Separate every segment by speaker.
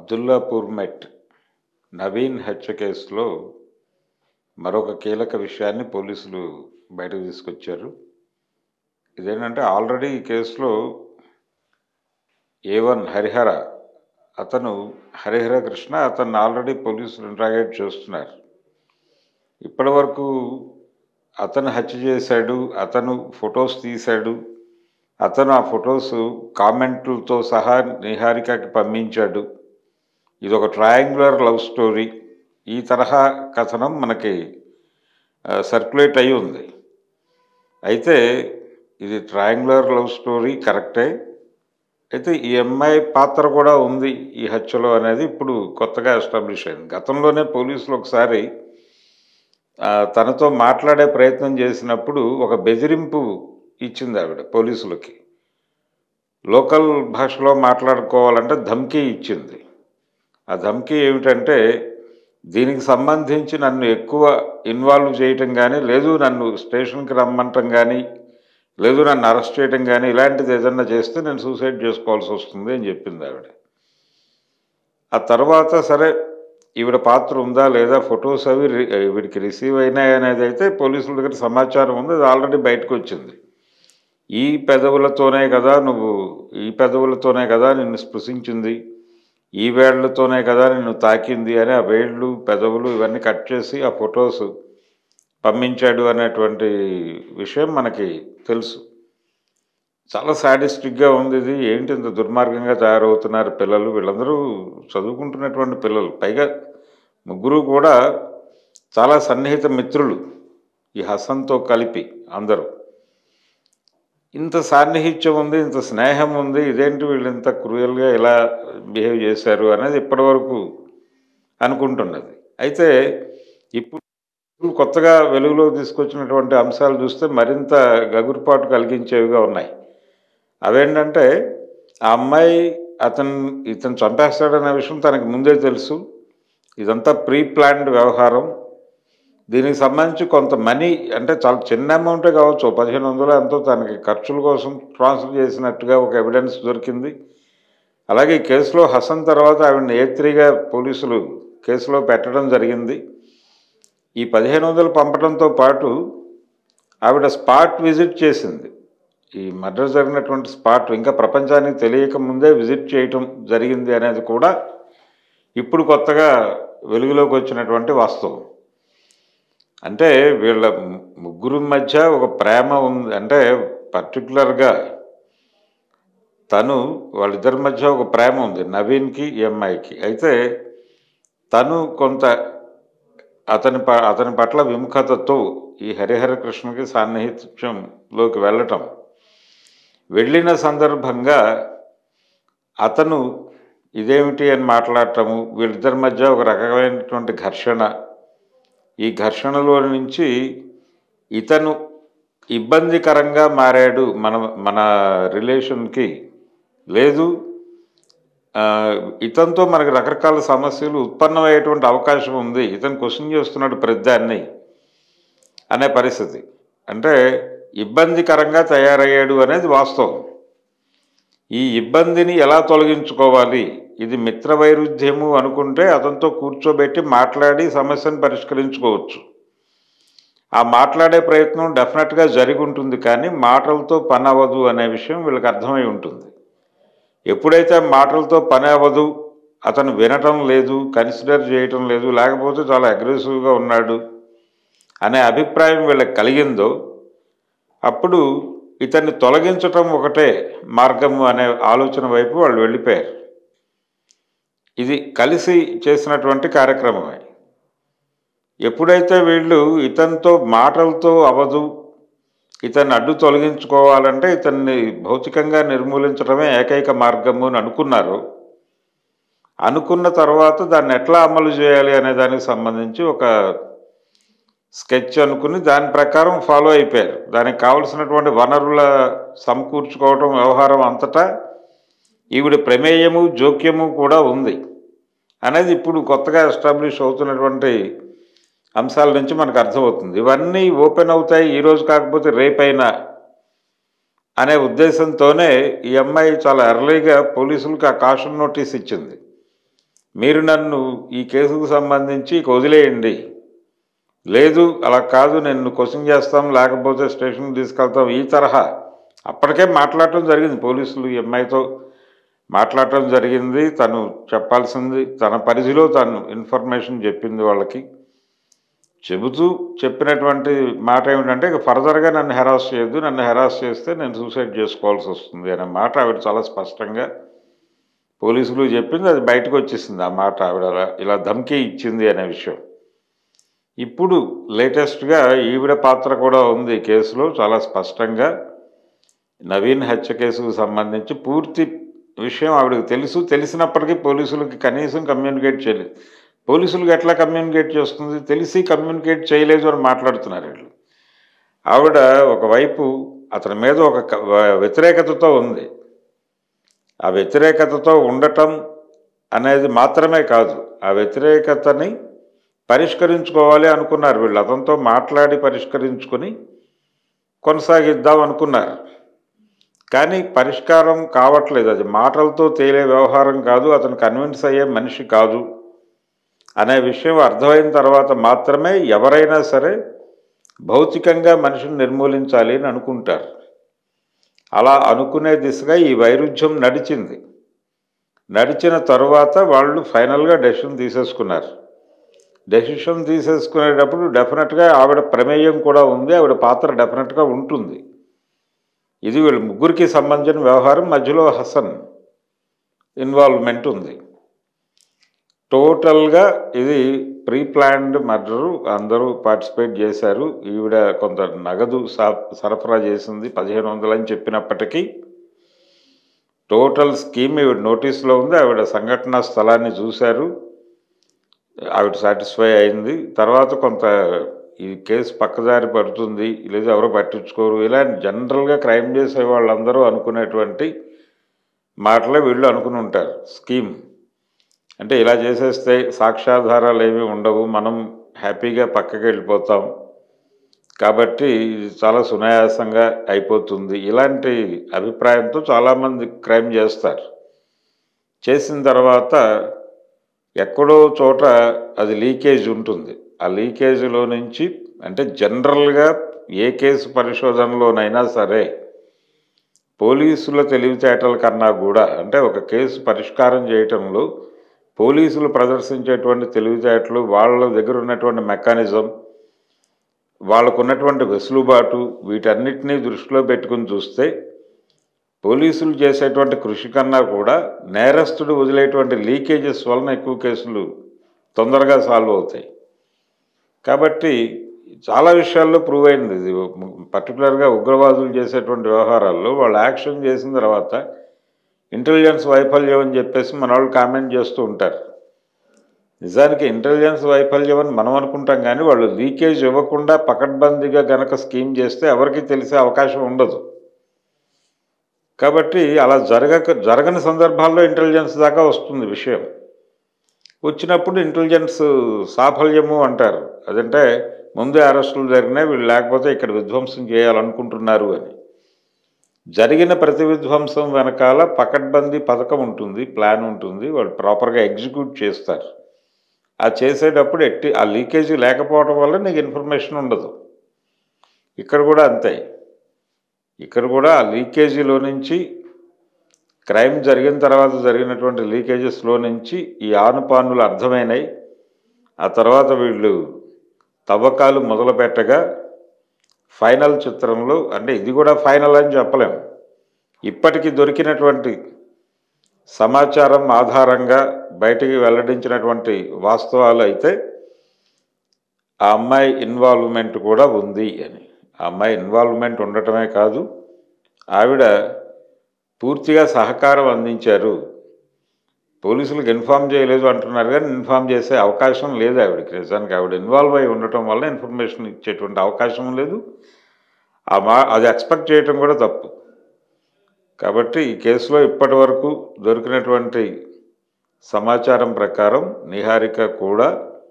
Speaker 1: అబ్దుల్లాపూర్ మెట్ నవీన్ హత్య కేసులో మరొక కీలక విషయాన్ని పోలీసులు బయటకు తీసుకొచ్చారు ఇదేంటంటే ఆల్రెడీ ఈ కేసులో ఏ వన్ హరిహర అతను హరిహర కృష్ణ అతన్ని ఆల్రెడీ పోలీసులు ఇంట్రాగేట్ చేస్తున్నారు ఇప్పటి వరకు అతను హత్య చేశాడు అతను ఫొటోస్ తీశాడు అతను ఆ ఫొటోస్ కామెంట్లతో సహా నిహారికకి పంపించాడు ఇది ఒక ట్రయాంగులర్ లవ్ స్టోరీ ఈ తరహా కథనం మనకి సర్క్యులేట్ అయి ఉంది అయితే ఇది ట్రయాంగులర్ లవ్ స్టోరీ కరెక్టే అయితే ఈ అమ్మాయి పాత్ర కూడా ఉంది ఈ హత్యలో అనేది ఇప్పుడు కొత్తగా ఎస్టాబ్లిష్ అయింది గతంలోనే పోలీసులు ఒకసారి ఆ, తనతో మాట్లాడే ప్రయత్నం చేసినప్పుడు ఒక బెదిరింపు ఇచ్చింది ఆవిడ పోలీసులకి లోకల్ భాషలో మాట్లాడుకోవాలంటే ధమ్కీ ఇచ్చింది ఆ ధమ్కీ ఏమిటంటే దీనికి సంబంధించి నన్ను ఎక్కువ ఇన్వాల్వ్ చేయటం కానీ లేదు నన్ను స్టేషన్కి రమ్మంటం కానీ లేదు నన్ను అరెస్ట్ చేయటం కానీ ఇలాంటిది ఏదన్నా చేస్తే నేను సూసైడ్ చేసుకోవాల్సి వస్తుంది అని చెప్పింది ఆవిడ ఆ తర్వాత సరే ఈవిడ పాత్ర ఉందా లేదా ఫొటోస్ అవి రి- వీడికి రిసీవ్ అయినాయి అనేది అయితే పోలీసుల దగ్గర సమాచారం ఉంది అది ఆల్రెడీ బయటకు వచ్చింది ఈ పెదవులతోనే కదా నువ్వు ఈ పెదవులతోనే కదా నిన్ను స్పృశించింది ఈ వేళ్లతోనే కదా నిన్ను తాకింది అని ఆ వేళ్ళు పెదవులు ఇవన్నీ కట్ చేసి ఆ ఫొటోస్ పంపించాడు అనేటువంటి విషయం మనకి తెలుసు చాలా సాడిస్టిక్గా ఉంది ఇది ఏంటి ఇంత దుర్మార్గంగా తయారవుతున్నారు పిల్లలు వీళ్ళందరూ చదువుకుంటున్నటువంటి పిల్లలు పైగా ముగ్గురు కూడా చాలా సన్నిహిత మిత్రులు ఈ హసన్తో కలిపి అందరూ ఇంత సాన్నిహిత్యం ఉంది ఇంత స్నేహం ఉంది ఇదేంటి వీళ్ళు ఇంత క్రూయల్గా ఇలా బిహేవ్ చేశారు అనేది ఇప్పటివరకు అనుకుంటున్నది అయితే ఇప్పుడు కొత్తగా వెలుగులోకి తీసుకొచ్చినటువంటి అంశాలు చూస్తే మరింత గగురుపాటు కలిగించేవిగా ఉన్నాయి అవేంటంటే ఆ అమ్మాయి అతను ఇతను చంపేస్తాడనే విషయం తనకు ముందే తెలుసు ఇదంతా ప్రీ ప్లాన్డ్ వ్యవహారం దీనికి సంబంధించి కొంత మనీ అంటే చాలా చిన్న అమౌంటే కావచ్చు పదిహేను వందలు ఎంతో తనకి ఖర్చుల కోసం ట్రాన్స్ఫర్ చేసినట్టుగా ఒక ఎవిడెన్స్ దొరికింది అలాగే ఈ కేసులో హసన్ తర్వాత ఆవిడని ఏ త్రీగా పోలీసులు కేసులో పెట్టడం జరిగింది ఈ పదిహేను వందలు పంపడంతో పాటు ఆవిడ స్పాట్ విజిట్ చేసింది ఈ మర్డర్ జరిగినటువంటి స్పాట్ ఇంకా ప్రపంచానికి తెలియక ముందే విజిట్ చేయటం జరిగింది అనేది కూడా ఇప్పుడు కొత్తగా వెలుగులోకి వచ్చినటువంటి వాస్తవం అంటే వీళ్ళ ము- ముగ్గురు మధ్య ఒక ప్రేమ ఉంది అంటే పర్టికులర్గా తను వాళ్ళిద్దరి మధ్య ఒక ప్రేమ ఉంది నవీన్కి ఈ అమ్మాయికి అయితే తను కొంత అతని ప అతని పట్ల విముఖతతో ఈ హరిహర కృష్ణకి సాన్నిహిత్యంలోకి వెళ్ళటం వెళ్ళిన సందర్భంగా అతను ఇదేమిటి అని మాట్లాడటము వీళ్ళిద్దరి మధ్య ఒక రకమైనటువంటి ఘర్షణ ఈ ఘర్షణలో నుంచి ఇతను ఇబ్బందికరంగా మారాడు మన మన రిలేషన్కి లేదు ఆ, ఇతనితో మనకు రకరకాల సమస్యలు ఉత్పన్నమయ్యేటువంటి అవకాశం ఉంది ఇతను క్వశ్చన్ చేస్తున్నాడు ప్రతిదాన్ని అనే పరిస్థితి అంటే ఇబ్బందికరంగా తయారయ్యాడు అనేది వాస్తవం ఈ ఇబ్బందిని ఎలా తొలగించుకోవాలి ఇది మిత్ర వైరుధ్యము అనుకుంటే అతనితో కూర్చోబెట్టి మాట్లాడి సమస్యను పరిష్కరించుకోవచ్చు ఆ మాట్లాడే ప్రయత్నం డెఫినెట్గా జరిగి ఉంటుంది కానీ మాటలతో పని అవ్వదు అనే విషయం వీళ్ళకి అర్థమై ఉంటుంది ఎప్పుడైతే మాటలతో పని అవ్వదు అతను వినటం లేదు కన్సిడర్ చేయటం లేదు లేకపోతే చాలా అగ్రెసివ్గా ఉన్నాడు అనే అభిప్రాయం వీళ్ళకి కలిగిందో అప్పుడు ఇతన్ని తొలగించటం ఒకటే మార్గము అనే ఆలోచన వైపు వాళ్ళు వెళ్ళిపోయారు ఇది కలిసి చేసినటువంటి కార్యక్రమమే ఎప్పుడైతే వీళ్ళు ఇతనితో మాటలతో అవదు ఇతన్ని అడ్డు తొలగించుకోవాలంటే ఇతన్ని భౌతికంగా నిర్మూలించడమే ఏకైక మార్గము అని అనుకున్నారు అనుకున్న తర్వాత దాన్ని ఎట్లా అమలు చేయాలి అనే దానికి సంబంధించి ఒక స్కెచ్ అనుకుని దాని ప్రకారం ఫాలో అయిపోయారు దానికి కావలసినటువంటి వనరుల సమకూర్చుకోవటం వ్యవహారం అంతటా ఈవిడ ప్రమేయము జోక్యము కూడా ఉంది అనేది ఇప్పుడు కొత్తగా ఎస్టాబ్లిష్ అవుతున్నటువంటి అంశాల నుంచి మనకు అర్థమవుతుంది ఇవన్నీ ఓపెన్ అవుతాయి ఈరోజు కాకపోతే రేపైనా అనే ఉద్దేశంతోనే ఈ అమ్మాయి చాలా ఎర్లీగా పోలీసులకు ఆ కాషన్ నోటీస్ ఇచ్చింది మీరు నన్ను ఈ కేసుకు సంబంధించి ఇక వదిలేయండి లేదు అలా కాదు నేను క్వశ్చన్ చేస్తాం లేకపోతే స్టేషన్కి తీసుకెళ్తాం ఈ తరహా అప్పటికే మాట్లాడటం జరిగింది పోలీసులు ఈ అమ్మాయితో మాట్లాడటం జరిగింది తను చెప్పాల్సింది తన పరిధిలో తను ఇన్ఫర్మేషన్ చెప్పింది వాళ్ళకి చెబుతూ చెప్పినటువంటి మాట ఏమిటంటే ఇక ఫర్దర్గా నన్ను హెరాస్ చేయొద్దు నన్ను హెరాస్ చేస్తే నేను సూసైడ్ చేసుకోవాల్సి వస్తుంది అనే మాట ఆవిడ చాలా స్పష్టంగా పోలీసులు చెప్పింది అది బయటకు వచ్చేసింది ఆ మాట ఆవిడ అలా ఇలా ధమ్కీ ఇచ్చింది అనే విషయం ఇప్పుడు లేటెస్ట్గా ఈవిడ పాత్ర కూడా ఉంది ఈ కేసులో చాలా స్పష్టంగా నవీన్ హత్య కేసుకు సంబంధించి పూర్తి విషయం ఆవిడకి తెలుసు తెలిసినప్పటికీ పోలీసులకి కనీసం కమ్యూనికేట్ చేయలేదు పోలీసులకు ఎట్లా కమ్యూనికేట్ చేస్తుంది తెలిసి కమ్యూనికేట్ చేయలేదు అని మాట్లాడుతున్నారు వీళ్ళు ఆవిడ ఒకవైపు అతని మీద ఒక క- వ- వ్యతిరేకతతో ఉంది ఆ వ్యతిరేకతతో ఉండటం అనేది మాత్రమే కాదు ఆ వ్యతిరేకతని పరిష్కరించుకోవాలి అనుకున్నారు వీళ్ళు అతనితో మాట్లాడి పరిష్కరించుకొని కొనసాగిద్దాం అనుకున్నారు కానీ పరిష్కారం కావట్లేదు అది మాటలతో తేలే వ్యవహారం కాదు అతను కన్విన్స్ అయ్యే మనిషి కాదు అనే విషయం అర్థమైన తర్వాత మాత్రమే ఎవరైనా సరే భౌతికంగా మనిషిని నిర్మూలించాలి అని అనుకుంటారు అలా అనుకునే దిశగా ఈ వైరుధ్యం నడిచింది నడిచిన తరువాత వాళ్ళు ఫైనల్గా డెసిషన్ తీసేసుకున్నారు డెసిషన్ తీసేసుకునేటప్పుడు డెఫినెట్గా ఆవిడ ప్రమేయం కూడా ఉంది ఆవిడ పాత్ర డెఫినెట్గా ఉంటుంది ఇది వీళ్ళు ముగ్గురికి సంబంధించిన వ్యవహారం మధ్యలో హసన్ ఇన్వాల్వ్మెంట్ ఉంది టోటల్గా ఇది ప్రీ ప్లాన్డ్ మర్డరు అందరూ పార్టిసిపేట్ చేశారు ఈవిడ కొంత నగదు సా- సరఫరా చేసింది పదిహేను వందలు అని చెప్పినప్పటికీ టోటల్ స్కీమ్ ఈవిడ నోటీస్లో ఉంది ఆవిడ సంఘటనా స్థలాన్ని చూశారు ఆవిడ సాటిస్ఫై అయింది తర్వాత కొంత ఈ కేసు పక్కదారి పడుతుంది లేదా ఎవరో పట్టించుకోరు ఇలా జనరల్గా క్రైమ్ చేసే వాళ్ళందరూ అనుకునేటువంటి మాటలే వీళ్ళు అనుకుని ఉంటారు స్కీమ్ అంటే ఇలా చేసేస్తే సాక్ష్యాధారాలు ఏమీ ఉండవు మనం హ్యాపీగా పక్కకి వెళ్ళిపోతాం కాబట్టి ఇది చాలా సునాయాసంగా అయిపోతుంది ఇలాంటి అభిప్రాయంతో చాలామంది క్రైమ్ చేస్తారు చేసిన తర్వాత ఎక్కడో చోట అది లీకేజ్ ఉంటుంది ఆ లీకేజ్లో నుంచి అంటే జనరల్గా ఏ కేసు పరిశోధనలోనైనా సరే పోలీసుల తెలివితేటల కన్నా కూడా అంటే ఒక కేసు పరిష్కారం చేయటంలో పోలీసులు ప్రదర్శించేటువంటి తెలివితేటలు వాళ్ళ దగ్గర ఉన్నటువంటి మెకానిజం వాళ్ళకు ఉన్నటువంటి వెసులుబాటు వీటన్నిటినీ దృష్టిలో పెట్టుకుని చూస్తే పోలీసులు చేసేటువంటి కృషి కన్నా కూడా నేరస్తుడు వదిలేటువంటి లీకేజెస్ వలన ఎక్కువ కేసులు తొందరగా సాల్వ్ అవుతాయి కాబట్టి చాలా విషయాల్లో ప్రూవ్ అయింది ఇది పర్టికులర్గా ఉగ్రవాదులు చేసేటువంటి వ్యవహారాల్లో వాళ్ళు యాక్షన్ చేసిన తర్వాత ఇంటెలిజెన్స్ వైఫల్యం అని చెప్పేసి మన వాళ్ళు కామెంట్ చేస్తూ ఉంటారు నిజానికి ఇంటెలిజెన్స్ వైఫల్యం అని మనం అనుకుంటాం కానీ వాళ్ళు లీకేజ్ ఇవ్వకుండా పకడ్బందీగా గనక స్కీమ్ చేస్తే ఎవరికి తెలిసే అవకాశం ఉండదు కాబట్టి అలా జరగక జరగని సందర్భాల్లో ఇంటెలిజెన్స్ దాకా వస్తుంది విషయం వచ్చినప్పుడు ఇంటెలిజెన్స్ సాఫల్యము అంటారు అదంటే ముందే అరెస్టులు జరిగినాయి వీళ్ళు లేకపోతే ఇక్కడ విధ్వంసం చేయాలనుకుంటున్నారు అని జరిగిన ప్రతి విధ్వంసం వెనకాల పకడ్బందీ పథకం ఉంటుంది ప్లాన్ ఉంటుంది వాళ్ళు ప్రాపర్గా ఎగ్జిక్యూట్ చేస్తారు ఆ చేసేటప్పుడు ఎట్టి ఆ లీకేజీ లేకపోవడం వల్ల నీకు ఇన్ఫర్మేషన్ ఉండదు ఇక్కడ కూడా అంతే ఇక్కడ కూడా ఆ లీకేజీలో నుంచి క్రైమ్ జరిగిన తర్వాత జరిగినటువంటి లీకేజెస్లో నుంచి ఈ ఆనుపానులు అర్థమైనాయి ఆ తర్వాత వీళ్ళు తవ్వకాలు మొదలుపెట్టగా ఫైనల్ చిత్రంలో అంటే ఇది కూడా ఫైనల్ అని చెప్పలేం ఇప్పటికి దొరికినటువంటి సమాచారం ఆధారంగా బయటికి వెల్లడించినటువంటి వాస్తవాలు అయితే ఆ అమ్మాయి ఇన్వాల్వ్మెంట్ కూడా ఉంది అని ఆ అమ్మాయి ఇన్వాల్వ్మెంట్ ఉండటమే కాదు ఆవిడ పూర్తిగా సహకారం అందించారు పోలీసులకు ఇన్ఫామ్ చేయలేదు అంటున్నారు కానీ ఇన్ఫామ్ చేసే అవకాశం లేదు ఆవిడకి నిజానికి ఆవిడ ఇన్వాల్వ్ అయి ఉండటం వల్ల ఇన్ఫర్మేషన్ ఇచ్చేటువంటి అవకాశం లేదు ఆ మా అది ఎక్స్పెక్ట్ చేయటం కూడా తప్పు కాబట్టి ఈ కేసులో ఇప్పటి వరకు దొరికినటువంటి సమాచారం ప్రకారం నిహారిక కూడా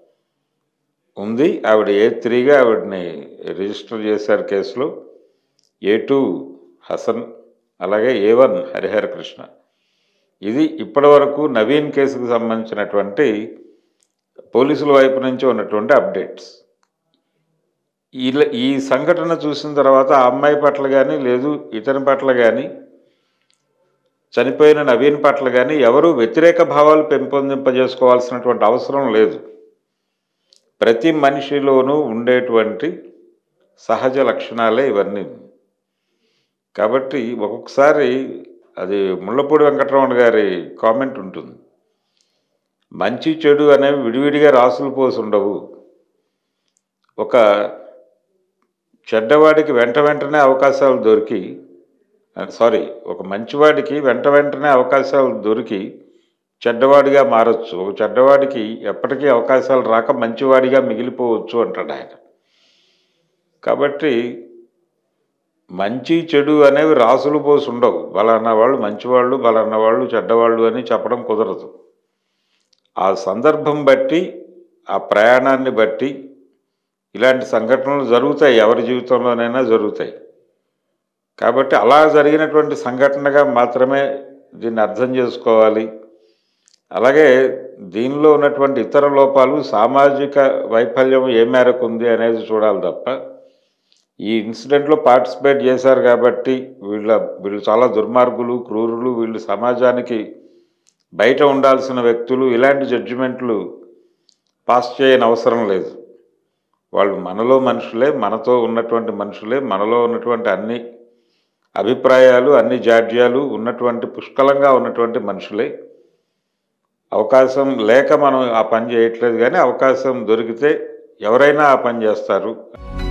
Speaker 1: ఉంది ఆవిడ ఏ త్రీగా ఆవిడని రిజిస్టర్ చేశారు కేసులో ఏ టూ హసన్ అలాగే ఏ వన్ హరిహర కృష్ణ ఇది ఇప్పటివరకు నవీన్ కేసుకు సంబంధించినటువంటి పోలీసుల వైపు నుంచి ఉన్నటువంటి అప్డేట్స్ ఇలా ఈ సంఘటన చూసిన తర్వాత ఆ అమ్మాయి పట్ల కానీ లేదు ఇతని పట్ల కానీ చనిపోయిన నవీన్ పట్ల కానీ ఎవరు వ్యతిరేక భావాలు పెంపొందింపజేసుకోవాల్సినటువంటి అవసరం లేదు ప్రతి మనిషిలోనూ ఉండేటువంటి సహజ లక్షణాలే ఇవన్నీ కాబట్టి ఒక్కొక్కసారి అది ముళ్ళపూడి వెంకటరమణ గారి కామెంట్ ఉంటుంది మంచి చెడు అనేవి విడివిడిగా రాసులు పోసి ఉండవు ఒక చెడ్డవాడికి వెంట వెంటనే అవకాశాలు దొరికి సారీ ఒక మంచివాడికి వెంట వెంటనే అవకాశాలు దొరికి చెడ్డవాడిగా మారచ్చు ఒక చెడ్డవాడికి ఎప్పటికీ అవకాశాలు రాక మంచివాడిగా మిగిలిపోవచ్చు అంటాడు ఆయన కాబట్టి మంచి చెడు అనేవి రాసులు పోసి ఉండవు బలానా వాళ్ళు మంచివాళ్ళు బలానా వాళ్ళు చెడ్డవాళ్ళు అని చెప్పడం కుదరదు ఆ సందర్భం బట్టి ఆ ప్రయాణాన్ని బట్టి ఇలాంటి సంఘటనలు జరుగుతాయి ఎవరి జీవితంలోనైనా జరుగుతాయి కాబట్టి అలా జరిగినటువంటి సంఘటనగా మాత్రమే దీన్ని అర్థం చేసుకోవాలి అలాగే దీనిలో ఉన్నటువంటి ఇతర లోపాలు సామాజిక వైఫల్యం ఏ మేరకు ఉంది అనేది చూడాలి తప్ప ఈ ఇన్సిడెంట్లో పార్టిసిపేట్ చేశారు కాబట్టి వీళ్ళ వీళ్ళు చాలా దుర్మార్గులు క్రూరులు వీళ్ళు సమాజానికి బయట ఉండాల్సిన వ్యక్తులు ఇలాంటి జడ్జిమెంట్లు పాస్ చేయని అవసరం లేదు వాళ్ళు మనలో మనుషులే మనతో ఉన్నటువంటి మనుషులే మనలో ఉన్నటువంటి అన్ని అభిప్రాయాలు అన్ని జాడ్యాలు ఉన్నటువంటి పుష్కలంగా ఉన్నటువంటి మనుషులే అవకాశం లేక మనం ఆ పని చేయట్లేదు కానీ అవకాశం దొరికితే ఎవరైనా ఆ పని చేస్తారు